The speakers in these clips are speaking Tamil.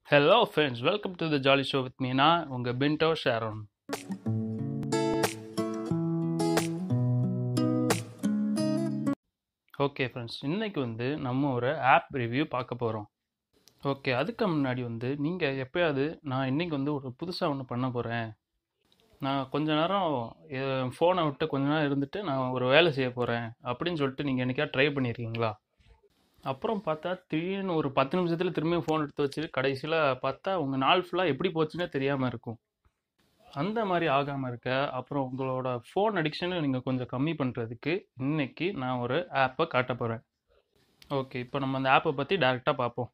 hello friends welcome to the jolly show with me நான் உங்கள் பின்டோ ஷேரோன் ஓகே ஃப்ரெண்ட்ஸ் இன்னைக்கு வந்து நம்ம ஒரு ஆப் ரிவ்யூ பார்க்க போகிறோம் ஓகே அதுக்கு முன்னாடி வந்து நீங்கள் எப்போயாவது நான் இன்னைக்கு வந்து ஒரு புதுசாக ஒன்று பண்ண போகிறேன் நான் கொஞ்ச நேரம் என் ஃபோனை விட்டு கொஞ்ச நேரம் இருந்துட்டு நான் ஒரு வேலை செய்ய போகிறேன் அப்படின்னு சொல்லிட்டு நீங்கள் என்னைக்கா ட்ரை பண்ணியிருக்கீங்களா அப்புறம் பார்த்தா திடீர்னு ஒரு பத்து நிமிஷத்தில் திரும்பியும் ஃபோன் எடுத்து வச்சுட்டு கடைசியில் பார்த்தா உங்கள் நாள் ஃபுல்லாக எப்படி போச்சுன்னே தெரியாமல் இருக்கும் அந்த மாதிரி ஆகாமல் இருக்க அப்புறம் உங்களோட ஃபோன் அடிக்ஷனை நீங்கள் கொஞ்சம் கம்மி பண்ணுறதுக்கு இன்னைக்கு நான் ஒரு ஆப்பை காட்ட போகிறேன் ஓகே இப்போ நம்ம அந்த ஆப்பை பற்றி டேரெக்டாக பார்ப்போம்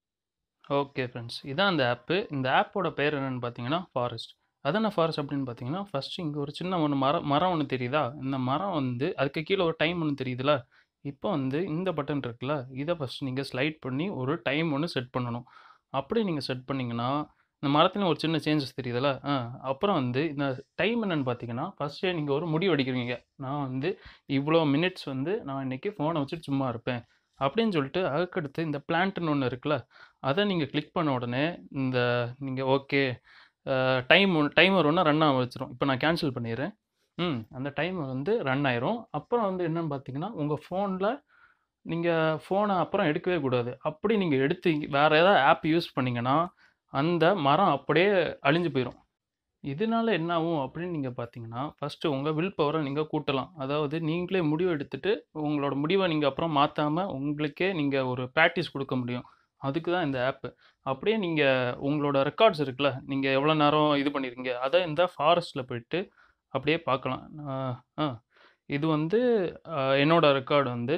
ஓகே ஃப்ரெண்ட்ஸ் இதான் அந்த ஆப்பு இந்த ஆப்போட பேர் என்னென்னு பார்த்தீங்கன்னா ஃபாரஸ்ட் அதான ஃபாரஸ்ட் அப்படின்னு பார்த்தீங்கன்னா ஃபஸ்ட்டு இங்கே ஒரு சின்ன ஒன்று மரம் மரம் ஒன்று தெரியுதா இந்த மரம் வந்து அதுக்கு கீழே ஒரு டைம் ஒன்று தெரியுதுல இப்போ வந்து இந்த பட்டன் இருக்குல்ல இதை ஃபஸ்ட் நீங்கள் ஸ்லைட் பண்ணி ஒரு டைம் ஒன்று செட் பண்ணணும் அப்படி நீங்கள் செட் பண்ணிங்கன்னா இந்த மரத்துலையும் ஒரு சின்ன சேஞ்சஸ் தெரியுதுல்ல ஆ அப்புறம் வந்து இந்த டைம் என்னென்னு பார்த்தீங்கன்னா ஃபஸ்ட்டே நீங்கள் ஒரு முடிவு அடிக்கிறீங்க நான் வந்து இவ்வளோ மினிட்ஸ் வந்து நான் இன்றைக்கி ஃபோனை வச்சுட்டு சும்மா இருப்பேன் அப்படின்னு சொல்லிட்டு அதுக்கடுத்து இந்த பிளான்ட்டுன்னு ஒன்று இருக்குல்ல அதை நீங்கள் கிளிக் பண்ண உடனே இந்த நீங்கள் ஓகே டைம் டைமர் ஒன்று ரன் ஆக வச்சிரும் இப்போ நான் கேன்சல் பண்ணிடுறேன் ம் அந்த டைமர் வந்து ரன் ஆயிரும் அப்புறம் வந்து என்னன்னு பார்த்தீங்கன்னா உங்கள் ஃபோனில் நீங்கள் ஃபோனை அப்புறம் எடுக்கவே கூடாது அப்படி நீங்கள் எடுத்து வேறு ஏதாவது ஆப் யூஸ் பண்ணிங்கன்னா அந்த மரம் அப்படியே அழிஞ்சு போயிடும் இதனால என்ன ஆகும் அப்படின்னு நீங்கள் பார்த்தீங்கன்னா ஃபஸ்ட்டு உங்கள் வில் பவரை நீங்கள் கூட்டலாம் அதாவது நீங்களே முடிவு எடுத்துட்டு உங்களோட முடிவை நீங்கள் அப்புறம் மாற்றாமல் உங்களுக்கே நீங்கள் ஒரு ப்ராக்டிஸ் கொடுக்க முடியும் அதுக்கு தான் இந்த ஆப்பு அப்படியே நீங்கள் உங்களோட ரெக்கார்ட்ஸ் இருக்குல்ல நீங்கள் எவ்வளோ நேரம் இது பண்ணியிருக்கீங்க அதை இந்த ஃபாரஸ்ட்டில் போயிட்டு அப்படியே பார்க்கலாம் ஆ இது வந்து என்னோட ரெக்கார்டு வந்து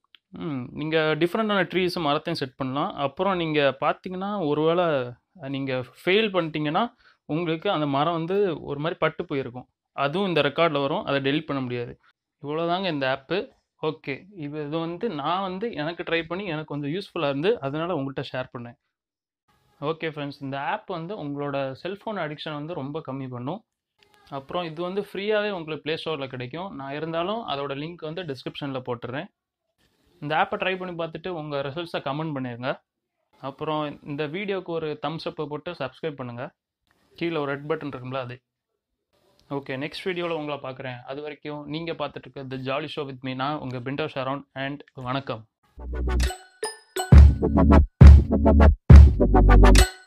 நீங்கள் டிஃப்ரெண்ட்டான ட்ரீஸு மரத்தையும் செட் பண்ணலாம் அப்புறம் நீங்கள் பார்த்தீங்கன்னா ஒருவேளை நீங்கள் ஃபெயில் பண்ணிட்டீங்கன்னா உங்களுக்கு அந்த மரம் வந்து ஒரு மாதிரி பட்டு போயிருக்கும் அதுவும் இந்த ரெக்கார்டில் வரும் அதை டெலிட் பண்ண முடியாது இவ்வளோதாங்க இந்த ஆப்பு ஓகே இது இது வந்து நான் வந்து எனக்கு ட்ரை பண்ணி எனக்கு கொஞ்சம் யூஸ்ஃபுல்லாக இருந்து அதனால் உங்கள்கிட்ட ஷேர் பண்ணேன் ஓகே ஃப்ரெண்ட்ஸ் இந்த ஆப் வந்து உங்களோட செல்ஃபோன் அடிக்ஷன் வந்து ரொம்ப கம்மி பண்ணும் அப்புறம் இது வந்து ஃப்ரீயாகவே உங்களுக்கு ப்ளே ஸ்டோரில் கிடைக்கும் நான் இருந்தாலும் அதோட லிங்க் வந்து டிஸ்கிரிப்ஷனில் போட்டுடுறேன் இந்த ஆப்பை ட்ரை பண்ணி பார்த்துட்டு உங்கள் ரிசல்ட்ஸை கமெண்ட் பண்ணிடுங்க அப்புறம் இந்த வீடியோவுக்கு ஒரு தம்ஸ் அப்பை போட்டு சப்ஸ்கிரைப் பண்ணுங்கள் கீழே ஒரு ரெட் பட்டன் இருக்குங்களா அது ஓகே நெக்ஸ்ட் வீடியோவில் உங்களை பார்க்குறேன் அது வரைக்கும் நீங்கள் பார்த்துட்டு இருக்க the jolly show with me நான் உங்கள் பிண்டோ ஷாரோன் அண்ட் வணக்கம்